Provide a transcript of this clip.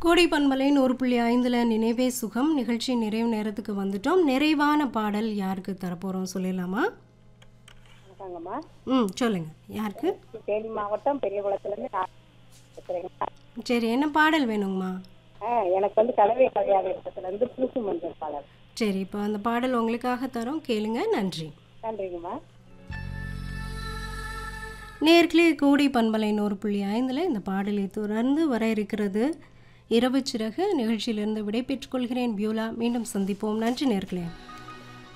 கோடை பண்பலை நூறு புள்ளி ஐந்தில் நினைவே சுகம் நிகழ்ச்சி நிறைவு நேரத்துக்கு வந்துட்டோம் நிறைவான பாடல் யாருக்கு தரப்போகிறோம் சொல்லிடலாமா வணக்கங்கம்மா ம் சொல்லுங்க யாருக்கு தேனி மாவட்டம் பெரியகுளத்துலேருந்து நான் பேசுகிறேங்க சரி என்ன பாடல் வேணுங்கம்மா ஆ எனக்கு வந்து கலவை கல்யாணத்துலேருந்து பூசு மஞ்சள் பாடல் சரி இப்போ அந்த பாடல் உங்களுக்காக தரோம் கேளுங்க நன்றி நன்றிங்கம்மா நேர்களே கோடை பண்பலை நூறு புள்ளி ஐந்தில் இந்த பாடலை தொடர்ந்து வர இருக்கிறது இரவு சிறகு நிகழ்ச்சியிலிருந்து விடை பெற்றுக்கொள்கிறேன் பியூலா மீண்டும் சந்திப்போம் நன்றி நேர்களே